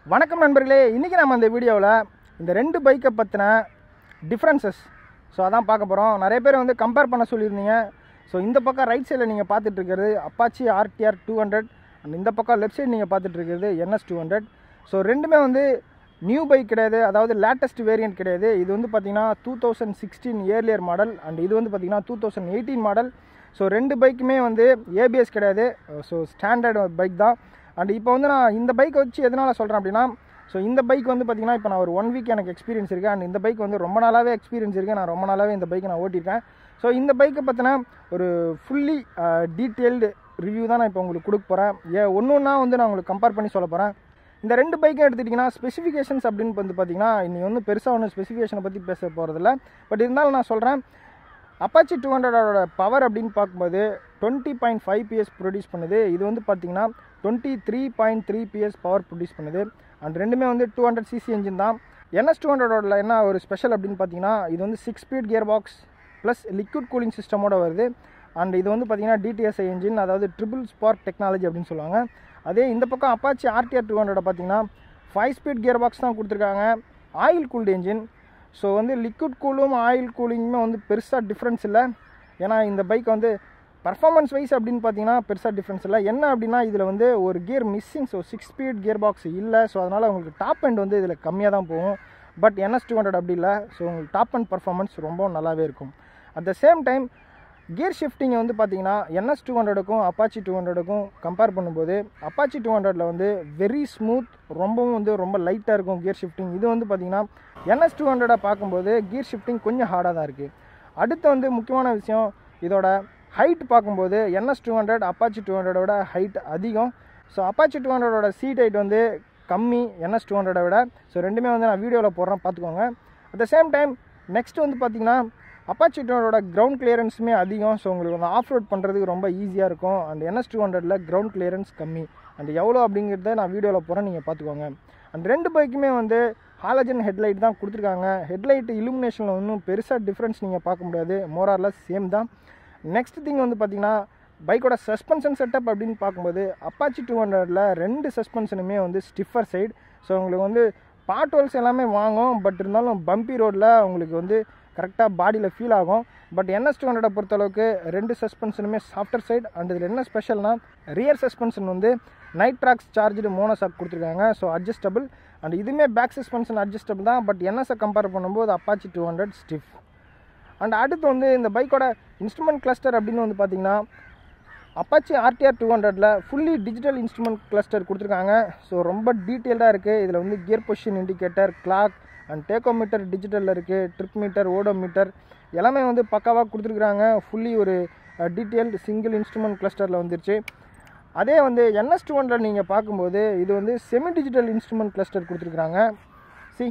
வணக்கம் நண்பர்களே இன்றைக்கி நம்ம இந்த வீடியோவில் இந்த ரெண்டு பைக்கை பற்றின டிஃப்ரென்சஸ் ஸோ அதான் பார்க்க போகிறோம் நிறைய பேர் வந்து கம்பேர் பண்ண சொல்லியிருந்தீங்க ஸோ இந்த பக்கம் ரைட் சைடில் நீங்கள் பார்த்துட்டு இருக்கிறது Apache RTR two hundred and இந்த பக்கம் லெஃப்ட் சைடு நீங்கள் பார்த்துட்டு இருக்கிறது என்எஸ் டூ ஹண்ட்ரட் ஸோ ரெண்டுமே வந்து நியூ பைக் கிடையாது அதாவது லேட்டஸ்ட் வேரியன்ட் கிடையாது இது வந்து பார்த்தீங்கன்னா two thousand sixteen earlier model and இது வந்து பார்த்தீங்கன்னா two thousand eighteen model so ரெண்டு பைக்குமே வந்து ஏபிஎஸ் கிடையாது ஸோ ஸ்டாண்டர்ட் பைக் தான் அண்ட் இப்போ வந்து நான் இந்த பைக் வச்சு எதனால் சொல்கிறேன் அப்படின்னா ஸோ இந்த பைக் வந்து பார்த்தீங்கன்னா இப்போ நான் ஒரு ஒன் வீக் எனக்கு எக்ஸ்பீரியன்ஸ் இருக்குது அண்ட் இந்த பைக் வந்து ரொம்ப நாளாகவே எக்ஸ்பீரியன்ஸ் இருக்குது நான் ரொம்ப நாளாகவே இந்த பைக்கை நான் ஓட்டியிருக்கேன் ஸோ இந்த பைக்கை பற்றின ஒரு ஃபுல்லி டீட்டெயில்டு ரிவ்யூ தான் நான் இப்போ உங்களுக்கு கொடுக்க போகிறேன் ஏ ஒன்று ஒன்றா வந்து நான் உங்களுக்கு கம்பேர் பண்ணி சொல்ல போகிறேன் இந்த ரெண்டு பைக்கும் எடுத்துட்டிங்கன்னா ஸ்பெசிஃபிகேஷன்ஸ் அப்படின்னு வந்து பார்த்தீங்கன்னா இன்னைக்கு வந்து பெருசாக ஒன்றும் ஸ்பெசிஃபிகேஷனை பற்றி பேச போகிறதில்ல பட் இருந்தாலும் நான் சொல்கிறேன் அப்பாச்சி டூ ஹண்ட்ரடோட பவர் அப்படின்னு பார்க்கும்போது twenty point five PS produce பண்ணுது இது வந்து பார்த்தீங்கன்னா twenty three point three PS power produce பண்ணுது அண்ட் ரெண்டுமே வந்து டூ ஹண்ட்ரட் சிசி என்ஜின் தான் என்எஸ் டூ ஹண்ட்ரடோட என்ன ஒரு ஸ்பெஷல் அப்படின்னு பார்த்தீங்கன்னா இது வந்து six speed gear box plus liquid cooling சிஸ்டமோட வருது அண்ட் இது வந்து பார்த்தீங்கன்னா டிடிஎஸ்ஐ என்ஜின் அதாவது ட்ரிபிள் ஸ்பார்க் டெக்னாலஜி அப்படின்னு சொல்லுவாங்க அதே இந்த பக்கம் அப்பாச்சி ஆர்டிஆர் டூ ஹண்ட்ரட் பார்த்தீங்கன்னா ஃபைவ் ஸ்பீட் கியர் பாக்ஸ் தான் கொடுத்துருக்காங்க ஆயில் கூல்டு என்ஜின் ஸோ வந்து லிக்விட் கூலும் ஆயில் கூலிங்குமே வந்து பெருசாக டிஃப்ரென்ஸ் இல்லை ஏன்னா இந்த பைக் வந்து பர்ஃபார்மன்ஸ் வைஸ் அப்படின்னு பார்த்தீங்கன்னா பெருசாக டிஃப்ரென்ஸ் இல்லை என்ன அப்படின்னா இதில் வந்து ஒரு gear missing so six speed gear box இல்லை ஸோ அதனால் உங்களுக்கு டாப் எண்ட் வந்து இதில் கம்மியாக தான் போகும் பட் என்எஸ் டூ ஹண்ட்ரட் அப்படி இல்லை ஸோ உங்களுக்கு டாப் அண்ட் பர்ஃபார்மன்ஸ் ரொம்ப நல்லாவே இருக்கும் at the same time gear shifting வந்து பார்த்தீங்கன்னா என்எஸ் டூ ஹண்ட்ரடுக்கும் அப்பாச்சி டூ ஹண்ட்ரடுக்கும் கம்பேர் பண்ணும்போது அப்பாச்சி டூ ஹண்ட்ரடில் வந்து வெரி ஸ்மூத் ரொம்பவும் வந்து ரொம்ப லைட்டாக இருக்கும் கியர் ஷிஃப்டிங் இது வந்து பார்த்தீங்கன்னா என்எஸ் டூ ஹண்ட்ரடை பார்க்கும்போது கியர் ஷிஃப்டிங் கொஞ்சம் ஹார்டாக தான் இருக்குது அடுத்து வந்து முக்கியமான விஷயம் இதோட ஹைட் பார்க்கும்போது NS two hundred Apache two ஹண்ட்ரடோட ஹைட் அதிகம் ஸோ அப்பாச்சி டூ ஹண்ட்ரடோட சீட் ஹைட் வந்து கம்மி என்எஸ் டூ ஹண்ட்ரடை விட ஸோ ரெண்டுமே வந்து நான் வீடியோவில் போடுறேன் பார்த்துக்கோங்க at the same time next வந்து பார்த்தீங்கன்னா அப்பாச்சி டூ ஹண்ட்ரடோட கிரவுண்ட் கிளியரன்ஸுமே அதிகம் ஸோ உங்களுக்கு வந்து ஆஃப் ரோட் பண்ணுறதுக்கு ரொம்ப ஈஸியாக இருக்கும் அண்ட் என்எஸ் டூ ஹண்ட்ரடில் கிரவுண்ட் கிளியரன்ஸ் கம்மி அண்ட் எவ்வளோ அப்படிங்கிறத நான் வீடியோவில் போகிறேன் நீங்கள் பார்த்துக்கோங்க அண்ட் ரெண்டு பைக்குமே வந்து ஹாலஜன் ஹெட்லைட் தான் கொடுத்துருக்காங்க ஹெட்லைட் இலுமினேஷனில் ஒன்றும் பெருசாக டிஃப்ரென்ஸ் நீங்கள் பார்க்க முடியாது மோரார்லஸ் சேம் தான் நெக்ஸ்ட் திங் வந்து பார்த்தீங்கன்னா பைக்கோட சஸ்பென்ஷன் செட்டப் அப்படின்னு பார்க்கும்போது அப்பாச்சி டூ ஹண்ட்ரடில் ரெண்டு சஸ்பென்ஷனுமே வந்து ஸ்டிஃபர் சைடு ஸோ உங்களுக்கு வந்து பாட் ஹோல்ஸ் எல்லாமே வாங்கும் பட் இருந்தாலும் பம்பி ரோட்டில் உங்களுக்கு வந்து கரெக்டாக பாடியில் ஃபீல் ஆகும் பட் என்எஸ் டூ ஹண்ட்ரடை பொறுத்தளவுக்கு ரெண்டு சஸ்பென்ஷனுமே சாஃப்டர் சைடு அண்ட் இதில் என்ன ஸ்பெஷல்னா ரியர் சஸ்பென்ஷன் வந்து நைட் ட்ராக்ஸ் சார்ஜ்டு மோனோசாக் கொடுத்துருக்காங்க ஸோ அட்ஜஸ்டபிள் அண்ட் இதுவுமே பேக் சஸ்பென்ஷன் அட்ஜஸ்டபிள் தான் பட் என்எஸ்ஸை கம்பேர் பண்ணும்போது Apache two hundred stiff and அடுத்து வந்து இந்த பைக்கோட இன்ஸ்ட்ருமெண்ட் கிளஸ்டர் அப்படின்னு வந்து பார்த்தீங்கன்னா அப்பாச்சி ஆர்டிஆர் டூ ஹண்ட்ரடில் ஃபுல்லி டிஜிட்டல் இன்ஸ்ட்ருமெண்ட் கிளஸ்டர் கொடுத்துருக்காங்க ஸோ ரொம்ப டீட்டெயில்டாக இருக்குது இதில் வந்து gear position indicator clock and tachometer டிஜிட்டலில் இருக்குது ட்ரிப் மீட்டர் ஓடோமீட்டர் எல்லாமே வந்து பக்காவாக கொடுத்துருக்குறாங்க ஃபுல்லி ஒரு டீட்டெயில்டு சிங்கிள் இன்ஸ்ட்ருமெண்ட் கிளஸ்டரில் வந்துருச்சு அதே வந்து என்எஸ் டூ ஹண்ட்ரட் நீங்கள் பார்க்கும்போது இது வந்து செமி டிஜிட்டல் இன்ஸ்ட்ருமெண்ட் கிளஸ்டர் கொடுத்துருக்குறாங்க சி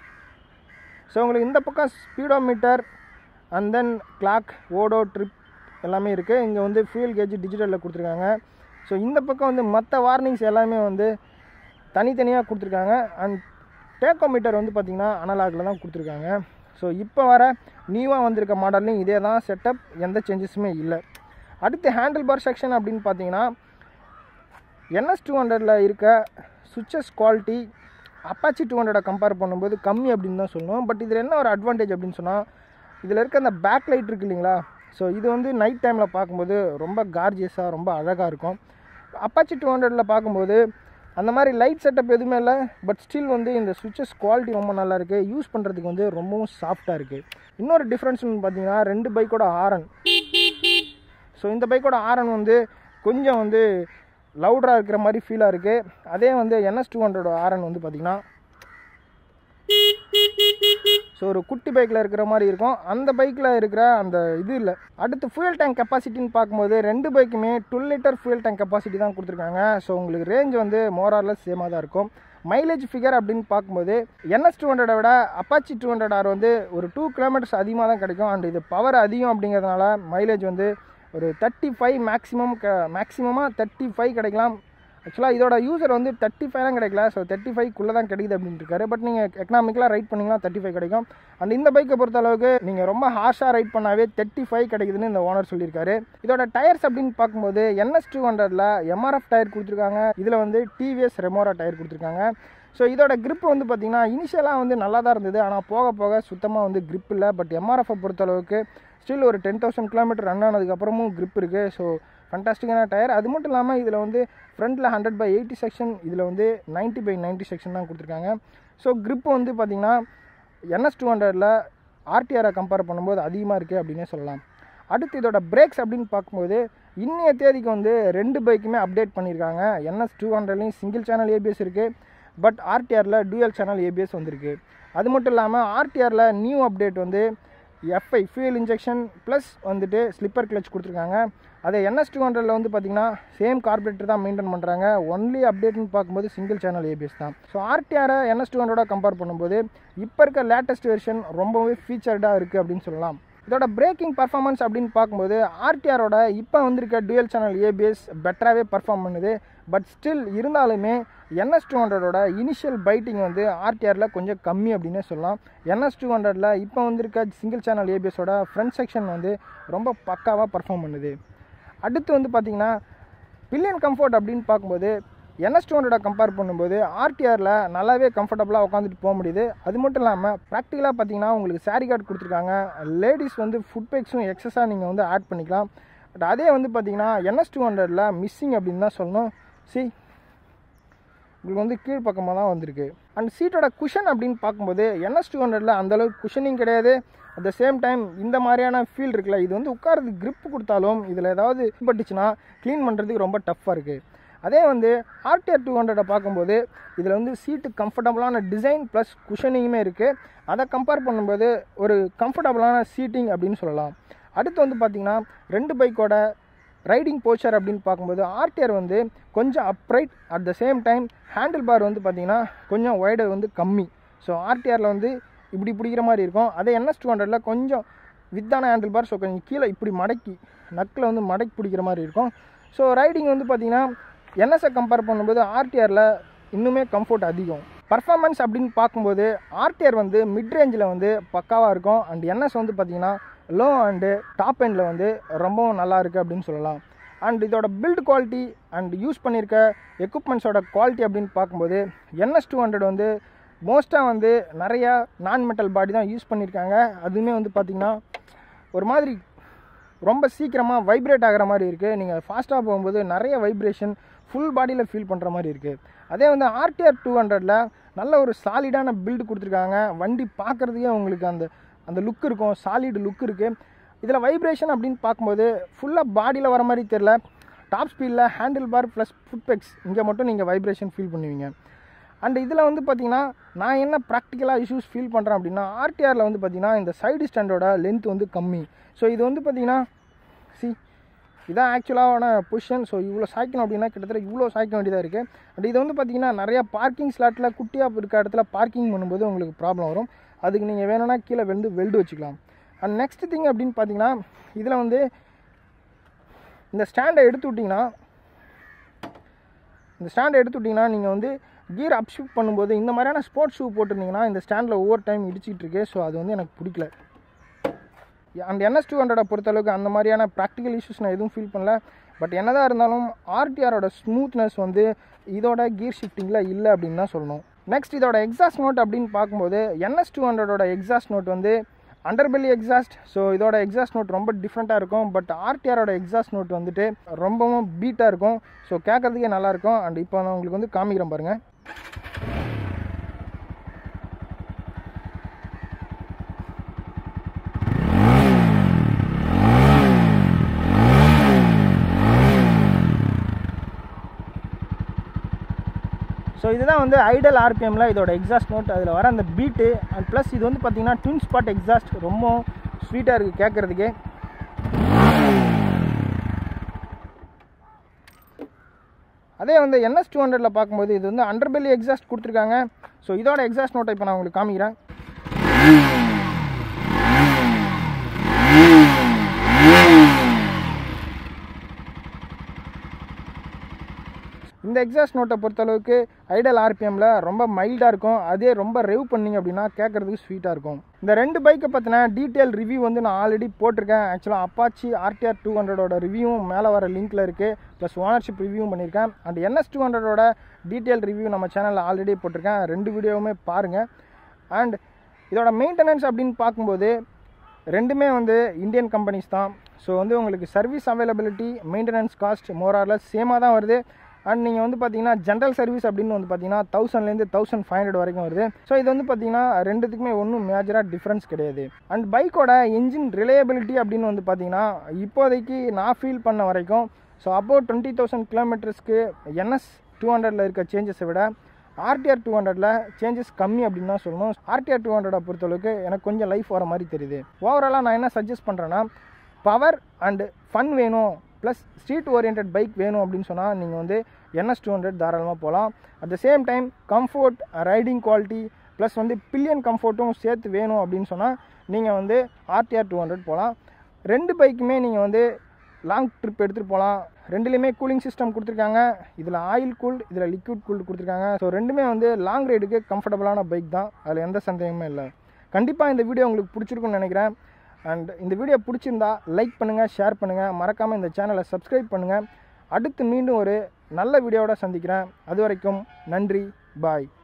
ஸோ உங்களுக்கு இந்த பக்கம் speedometer and then clock odo trip எல்லாமே இருக்குது இங்கே வந்து ஃபியூல் கேஜ் டிஜிட்டலில் கொடுத்துருக்காங்க ஸோ இந்த பக்கம் வந்து மற்ற வார்னிங்ஸ் எல்லாமே வந்து தனித்தனியாக கொடுத்துருக்காங்க அண்ட் டேக்கோமீட்டர் வந்து பார்த்திங்கன்னா அனலாகில் தான் கொடுத்துருக்காங்க ஸோ இப்போ வர நியூவாக வந்திருக்க மாடல்லையும் இதே தான் செட்டப் எந்த சேஞ்சஸுமே இல்லை அடுத்து ஹேண்டில் பார் செக்ஷன் அப்படின்னு பார்த்தீங்கன்னா என்எஸ் டூ ஹண்ட்ரடில் இருக்க சுவிச்சஸ் குவாலிட்டி அப்பாச்சி டூ ஹண்ட்ரடை கம்பேர் பண்ணும்போது கம்மி அப்படின்னு தான் சொல்லணும் பட் இதில் என்ன ஒரு அட்வான்டேஜ் அப்படின்னு சொன்னால் இதில் இருக்க அந்த பேக் லைட் இருக்கு இல்லைங்களா ஸோ இது வந்து நைட் டைமில் பார்க்கும்போது ரொம்ப கார்ஜியஸாக ரொம்ப அழகாக இருக்கும் அப்பாச்சி டூ ஹண்ட்ரடில் பார்க்கும்போது அந்த மாதிரி லைட் செட்டப் எதுவுமே இல்லை பட் ஸ்டில் வந்து இந்த சுவிச்சஸ் குவாலிட்டி ரொம்ப நல்லா இருக்குது யூஸ் பண்ணுறதுக்கு வந்து ரொம்பவும் சாஃப்டாக இருக்குது இன்னொரு டிஃப்ரென்ஸ்னு பார்த்தீங்கன்னா ரெண்டு பைக்கோட ஆரன் ஸோ இந்த பைக்கோட ஆரன் வந்து கொஞ்சம் வந்து லவுடராக இருக்கிற மாதிரி ஃபீலாக இருக்குது அதே வந்து என்எஸ் டூ ஹண்ட்ரட் ஆரன் வந்து பார்த்திங்கன்னா ஸோ ஒரு குட்டி பைக்கில் இருக்கிற மாதிரி இருக்கும் அந்த பைக்கில் இருக்கிற அந்த இது இல்லை அடுத்து ஃபியூல் டேங்க் கெப்பாசிட்டின்னு பார்க்கும்போது ரெண்டு பைக்குமே twelve litre fuel tank capacity தான் கொடுத்துருக்காங்க ஸோ உங்களுக்கு ரேஞ்ச் வந்து மோராரில் சேமாக தான் இருக்கும் மைலேஜ் ஃபிகர் அப்படின்னு பார்க்கும்போது என்எஸ் டூ ஹண்ட்ரடை விட அப்பாச்சி டூ ஹண்ட்ரட் ஆர் வந்து ஒரு டூ கிலோமீட்டர்ஸ் அதிகமாக தான் கிடைக்கும் அண்ட் இது பவர் அதிகம் அப்படிங்கிறதுனால மைலேஜ் வந்து ஒரு தேர்ட்டி ஃபைவ் மேக்ஸிமம் க மேக்ஸிமமாக தேர்ட்டி ஃபைவ் கிடைக்கலாம் ஆக்சுவலாக இதோட யூசர் வந்து தேர்ட்டி ஃபைவ்லாம் கிடைக்கல ஸோ தேர்ட்டி ஃபைவ்க்குள்ளே தான் கிடைக்குது அப்படின்ட்டு இருக்காரு பட் நீங்கள் எக்கனாமிக்கலாக ரைட் பண்ணிங்கன்னா தேர்ட்டி ஃபைவ் கிடைக்கும் அண்ட் இந்த பைக்கை பொறுத்த அளவுக்கு நீங்கள் ரொம்ப ஹார்ஷாக ரைட் பண்ணாவே தேர்ட்டி ஃபைவ் கிடைக்குதுன்னு இந்த ஓனர் சொல்லியிருக்காரு இதோட டயர்ஸ் அப்படின்னு பார்க்கும்போது என்எஸ் டூ ஹண்ட்ரடில் எம்ஆர்எஃப் டயர் கொடுத்துருக்காங்க இதில் வந்து டிவிஎஸ் ரெமோரா டயர் கொடுத்துருக்காங்க ஸோ இதோட grip வந்து பார்த்திங்கன்னா இனிஷியலாக வந்து நல்லா தான் இருந்தது ஆனால் போக போக சுத்தமாக வந்து grip இல்லை பட் எம்ஆர்எஃப்பை பொறுத்தளவுக்கு ஸ்டில் ஒரு டென் தௌசண்ட் கிலோமீட்டர் ரன் ஆனதுக்கப்புறமும் grip இருக்குது ஸோ ஃபண்டாஸ்டிக்கான டயர் அது மட்டும் இல்லாமல் இதில் வந்து ஃப்ரண்ட்டில் ஹண்ட்ரட் பை எயிட்டி செக்ஷன் இதில் வந்து 90 பை 90 செக்ஷன் தான் கொடுத்துருக்காங்க ஸோ grip வந்து பார்த்திங்கன்னா என்எஸ் டூ ஹண்ட்ரடில் ஆர்டிஆரை கம்பேர் பண்ணும்போது அதிகமாக இருக்குது அப்படின்னே சொல்லலாம் அடுத்து இதோட பிரேக்ஸ் அப்படின்னு பார்க்கும்போது இன்னைய தேதிக்கு வந்து ரெண்டு பைக்குமே அப்டேட் பண்ணியிருக்காங்க என்எஸ் டூ ஹண்ட்ரட்லேயும் சிங்கிள் சேனல் ஏபிஎஸ் இருக்குது பட் ஆர்டிஆரில் டூயல் சேனல் ஏபிஎஸ் வந்திருக்கு அது மட்டும் இல்லாமல் ஆர்டிஆரில் நியூ அப்டேட் வந்து எஃப்ஐ ஃபியூல் இன்ஜெக்ஷன் ப்ளஸ் வந்துட்டு ஸ்லிப்பர் கிளச் கொடுத்துருக்காங்க அதே என்எஸ் டூ ஹண்ட்ரடில் வந்து பார்த்திங்கன்னா சேம் கார்பரேட்டர் தான் மெயின்டைன் பண்ணுறாங்க ஒன்லி அப்டேட்னு பார்க்கும்போது சிங்கிள் சேனல் ஏபிஎஸ் தான் ஸோ ஆர்டிஆரை என்எஸ் டூ ஹண்ட்ரடோட கம்பேர் பண்ணும்போது இப்போ இருக்க லேட்டஸ்ட் வெர்ஷன் ரொம்பவே ஃபீச்சர்டாக இருக்குது அப்படின்னு சொல்லலாம் இதோட பிரேக்கிங் பர்ஃபார்மன்ஸ் அப்படின்னு பார்க்கும்போது ஆர்டிஆரோட இப்போ வந்திருக்க டுவல் சேனல் ஏபிஎஸ் பெட்டராகவே பர்ஃபார்ம் பண்ணுது பட் ஸ்டில் இருந்தாலுமே என்எஸ் டூ ஹண்ட்ரடோட இனிஷியல் பைட்டிங் வந்து ஆர்டிஆரில் கொஞ்சம் கம்மி அப்படின்னே சொல்லலாம் என்எஸ் டூ ஹண்ட்ரடில் இப்போ வந்திருக்க சிங்கிள் சேனல் ஏபிஎஸோட ஃப்ரண்ட் செக்ஷன் வந்து ரொம்ப பக்காவாக பர்ஃபார்ம் பண்ணுது அடுத்து வந்து பார்த்திங்கன்னா பில்லியன் கம்ஃபர்ட் அப்படின்னு பார்க்கும்போது என்எஸ் டூ ஹண்ட்ரட கம்பேர் பண்ணும்போது ஆர்டிஆரில் நல்லாவே கம்ஃபர்டபுளாக உட்காந்துட்டு போக முடியுது அது மட்டும் இல்லாமல் ப்ராக்டிக்கலாக பார்த்தீங்கன்னா உங்களுக்கு சாரி கார்டு கொடுத்துருக்காங்க லேடிஸ் வந்து ஃபுட் பேக்ஸும் எக்ஸஸாக நீங்கள் வந்து ஆட் பண்ணிக்கலாம் பட் அதே வந்து பார்த்தீங்கன்னா என்எஸ் டூ ஹண்ட்ரடில் மிஸ்ஸிங் அப்படின்னு தான் சொல்லணும் சி உங்களுக்கு வந்து கீழ்ப்பக்கமாக தான் வந்திருக்கு அண்ட் சீட்டோட குஷன் அப்படின்னு பார்க்கும்போது என்எஸ் டூ ஹண்ட்ரடில் அந்தளவுக்கு குஷனிங் கிடையாது அட் த சேம் டைம் இந்த மாதிரியான ஃபீல் இருக்குல்ல இது வந்து உட்காரது grip கொடுத்தாலும் இதில் ஏதாவது பட்டுச்சுன்னா க்ளீன் பண்ணுறதுக்கு ரொம்ப டஃப்பாக இருக்குது அதே வந்து ஆர்டிஆர் டூ ஹண்ட்ரடை பார்க்கும்போது இதில் வந்து சீட்டு கம்ஃபர்டபுளான டிசைன் ப்ளஸ் குஷனிங்குமே இருக்குது அதை கம்பேர் பண்ணும்போது ஒரு கம்ஃபர்டபுளான சீட்டிங் அப்படின்னு சொல்லலாம் அடுத்து வந்து பார்த்திங்கன்னா ரெண்டு பைக்கோட ரைடிங் போச்சர் அப்படின்னு பார்க்கும்போது ஆர்டிஆர் வந்து கொஞ்சம் upright at the same time handle bar வந்து பார்த்திங்கன்னா கொஞ்சம் ஒய்டர் வந்து கம்மி ஸோ ஆர்டிஆரில் வந்து இப்படி பிடிக்கிற மாதிரி இருக்கும் அதே என்எஸ் டூ ஹண்ட்ரடில் கொஞ்சம் வித்தான ஹேண்டில் பார் ஸோ கொஞ்சம் கீழே இப்படி மடக்கி நக்கில் வந்து மடக்கி பிடிக்கிற மாதிரி இருக்கும் ஸோ ரைடிங் வந்து பார்த்திங்கன்னா என்எஸ்ஸை கம்பேர் பண்ணும்போது ஆர்டிஆரில் இன்னுமே கம்ஃபர்ட் அதிகம் பர்ஃபார்மன்ஸ் அப்படின்னு பார்க்கும்போது ஆர்டிஆர் வந்து மிட் ரேஞ்சில் வந்து பக்காவாக இருக்கும் அண்ட் என்எஸ் வந்து பார்த்திங்கன்னா லோ அண்டு டாப் எண்டில் வந்து ரொம்பவும் நல்லா இருக்குது அப்படின்னு சொல்லலாம் அண்ட் இதோட பில்ட் குவாலிட்டி அண்ட் யூஸ் பண்ணியிருக்க எக்யூப்மெண்ட்ஸோட குவாலிட்டி அப்படின்னு பார்க்கும்போது என்எஸ் டூ ஹண்ட்ரட் வந்து மோஸ்ட்டாக வந்து நிறையா நான் மெட்டல் பாடி தான் யூஸ் பண்ணியிருக்காங்க அதுவுமே வந்து பார்த்திங்கன்னா ஒரு மாதிரி ரொம்ப சீக்கிரமாக வைப்ரேட் ஆகிற மாதிரி இருக்குது நீங்கள் ஃபாஸ்ட்டாக போகும்போது நிறைய வைப்ரேஷன் ஃபுல் பாடியில் ஃபீல் பண்ணுற மாதிரி இருக்குது அதே வந்து ஆர்டிஆர் டூ ஹண்ட்ரடில் நல்ல ஒரு சாலிடான பில்டு கொடுத்துருக்காங்க வண்டி பார்க்குறதுக்கே உங்களுக்கு அந்த அந்த லுக் இருக்கும் சாலிட் லுக் இருக்குது இதில் வைப்ரேஷன் அப்படின்னு பார்க்கும்போது ஃபுல்லாக பாடியில் வர மாதிரி தெரில டாப் ஸ்பீடில் handle bar plus foot pegs இங்கே மட்டும் நீங்கள் வைப்ரேஷன் ஃபீல் பண்ணுவீங்க அண்ட் இதில் வந்து பார்த்தீங்கன்னா நான் என்ன ப்ராக்டிக்கலாக இஷ்யூஸ் ஃபீல் பண்ணுறேன் அப்படின்னா ஆர்டிஆரில் வந்து பார்த்தீங்கன்னா இந்த சைடு ஸ்டாண்டோட லென்த் வந்து கம்மி ஸோ இது வந்து பார்த்தீங்கன்னா சி இதான் ஆக்சுவலான பொசிஷன் ஸோ இவ்வளோ சாய்க்கணும் அப்படின்னா கிட்டத்தட்ட இவ்வளோ சாய்க்க வேண்டியதாக இருக்குது அண்ட் இது வந்து பார்த்தீங்கன்னா நிறையா பார்க்கிங் ஸ்லாட்டில் குட்டியாக இருக்க இடத்துல பார்க்கிங் பண்ணும்போது உங்களுக்கு ப்ராப்ளம் வரும் அதுக்கு நீங்கள் வேணும்னா கீழே வந்து வெல்டு வச்சுக்கலாம் அண்ட் நெக்ஸ்ட் திங் அப்படின்னு பார்த்தீங்கன்னா இதில் வந்து இந்த ஸ்டாண்டை எடுத்து விட்டிங்கன்னா இந்த ஸ்டாண்டை எடுத்து விட்டிங்கன்னா நீங்கள் வந்து கியர் அப் ஷிஃப்ட் பண்ணும்போது இந்த மாதிரியான ஸ்போர்ட்ஸ் ஷூ போட்டிருந்தீங்கன்னா இந்த ஸ்டாண்டில் ஒவ்வொரு டைம் இடிச்சிட்டு இருக்கு ஸோ அது வந்து எனக்கு பிடிக்கல அண்ட் என்எஸ் டூ ஹண்ட்ரடை பொறுத்தளவுக்கு அந்த மாதிரியான ப்ராக்டிக்கல் இஷ்யூஸ் நான் எதுவும் ஃபீல் பண்ணல பட் என்னதான் இருந்தாலும் ஆர்டிஆரோட ஸ்மூத்னஸ் வந்து இதோட கியர் ஷிஃப்டிங்கில் இல்லை அப்படின்னு தான் சொல்லணும் நெக்ஸ்ட் இதோட எக்ஸாஸ்ட் நோட் அப்படின்னு பார்க்கும்போது என்எஸ் டூ ஹண்ட்ரடோட எக்ஸாஸ்ட் நோட் வந்து அண்டர்பெல்லி எக்ஸாஸ்ட் ஸோ இதோட எக்ஸாஸ்ட் நோட் ரொம்ப டிஃப்ரெண்ட்டாக இருக்கும் பட் ஆர்டிஆரோட எக்ஸாஸ்ட் நோட் வந்துட்டு ரொம்பவும் பீட்டாக இருக்கும் ஸோ கேட்குறதுக்கே நல்லாயிருக்கும் அண்ட் இப்போ நான் உங்களுக்கு வந்து காமிக்கிறேன் பாருங்கள் ஸோ இதுதான் வந்து ஐடல் ஆர்பிஎம்மில் இதோட எக்ஸாஸ்ட் நோட் அதில் வர அந்த பீட்டு அண்ட் ப்ளஸ் இது வந்து பார்த்தீங்கன்னா ட்வின் ஸ்பாட் எக்ஸாஸ்ட் ரொம்ப ஸ்வீட்டாக இருக்குது கேட்குறதுக்கே அதே வந்து என்எஸ் டூ ஹண்ட்ரடில் பார்க்கும்போது இது வந்து அண்டர்பெல்லி எக்ஸாஸ்ட் கொடுத்துருக்காங்க ஸோ இதோட எக்ஸாஸ்ட் நோட்டை இப்போ நான் உங்களுக்கு காமிக்கிறேன் இந்த இந்த எக்ஸாஸ்ட் நோட்டை பொறுத்தளவுக்கு ஐடல் ஆர்பிஎம்மில் ரொம்ப மைல்டாக இருக்கும் அதே ரொம்ப ரெவ் பண்ணீங்க அப்படின்னா கேட்குறதுக்கு ஸ்வீட்டாக இருக்கும் இந்த ரெண்டு பைக்கை பற்றின டீட்டெயில் ரிவ்யூ வந்து நான் ஆல்ரெடி போட்டிருக்கேன் ஆக்சுவலாக அப்பாச்சி ஆர்டிஆர் டூ ஹண்ட்ரடோட ரிவ்யூவும் மேலே வர லிங்க்கில் இருக்குது ப்ளஸ் ஓனர்ஷிப் ரிவ்யூவும் பண்ணியிருக்கேன் அண்ட் என்எஸ் டூ ஹண்ட்ரடோட டீட்டெயில் ரிவ்யூ நம்ம சேனலில் ஆல்ரெடி போட்டிருக்கேன் ரெண்டு வீடியோவுமே பாருங்கள் அண்ட் இதோட மெயின்டெனன்ஸ் அப்படின்னு பார்க்கும்போது ரெண்டுமே வந்து இந்தியன் கம்பெனிஸ் தான் ஸோ வந்து உங்களுக்கு சர்வீஸ் அவைலபிலிட்டி மெயின்டெனன்ஸ் காஸ்ட் மோராரில் சேமாக தான் வருது அண்ட் நீங்கள் வந்து பார்த்தீங்கன்னா ஜென்ரல் சர்வீஸ் அப்படின்னு வந்து பார்த்தீங்கன்னா தௌசண்ட்லேருந்து தௌசண்ட் ஃபைவ் ஹண்ட்ரட் வரைக்கும் வருது ஸோ இது வந்து பார்த்தீங்கன்னா ரெண்டுத்துக்குமே ஒன்றும் மேஜராக டிஃப்ரென்ஸ் கிடையாது அண்ட் பைக்கோட இன்ஜின் ரிலையபிலிட்டி அப்படின்னு வந்து பார்த்தீங்கன்னா இப்போதைக்கு நான் ஃபீல் பண்ண வரைக்கும் ஸோ அப்போ டுவெண்ட்டி தௌசண்ட் கிலோமீட்டர்ஸ்க்கு என்எஸ் டூ ஹண்ட்ரடில் இருக்க சேஞ்சஸை விட ஆர்டிஆர் டூ ஹண்ட்ரடில் சேஞ்சஸ் கம்மி அப்படின்னு தான் சொல்லணும் ஆர்டிஆர் டூ ஹண்ட்ரடை பொறுத்தளவுக்கு எனக்கு கொஞ்சம் லைஃப் வர மாதிரி தெரியுது ஓவராலாக நான் என்ன சஜஸ்ட் பண்ணுறேன்னா பவர் அண்டு ஃபன் வேணும் ப்ளஸ் ஸ்ட்ரீட் ஓரியன்ட் பைக் வேணும் அப்படின்னு சொன்னால் நீங்கள் வந்து என்எஸ் டூ ஹண்ட்ரட் தாராளமாக போகலாம் at the same time comfort riding quality plus வந்து பில்லியன் கம்ஃபோர்ட்டும் சேர்த்து வேணும் அப்படின்னு சொன்னால் நீங்கள் வந்து ஆர்டிஆர் டூ ஹண்ட்ரட் போகலாம் ரெண்டு பைக்குமே நீங்கள் வந்து லாங் ட்ரிப் எடுத்துகிட்டு போகலாம் ரெண்டுலேயுமே கூலிங் சிஸ்டம் கொடுத்துருக்காங்க இதில் ஆயில் கூல்டு இதில் லிக்விட் கூல்டு கொடுத்துருக்காங்க ஸோ ரெண்டுமே வந்து லாங் ரைடுக்கு கம்ஃபர்டபுளான பைக் தான் அதில் எந்த சந்தேகமே இல்லை கண்டிப்பாக இந்த வீடியோ உங்களுக்கு பிடிச்சிருக்குன்னு நினைக்கிறேன் அண்ட் இந்த வீடியோ பிடிச்சிருந்தா லைக் பண்ணுங்கள் ஷேர் பண்ணுங்கள் மறக்காமல் இந்த சேனலை சப்ஸ்கிரைப் பண்ணுங்கள் அடுத்து மீண்டும் ஒரு நல்ல வீடியோவோட சந்திக்கிறேன் அது வரைக்கும் நன்றி பாய்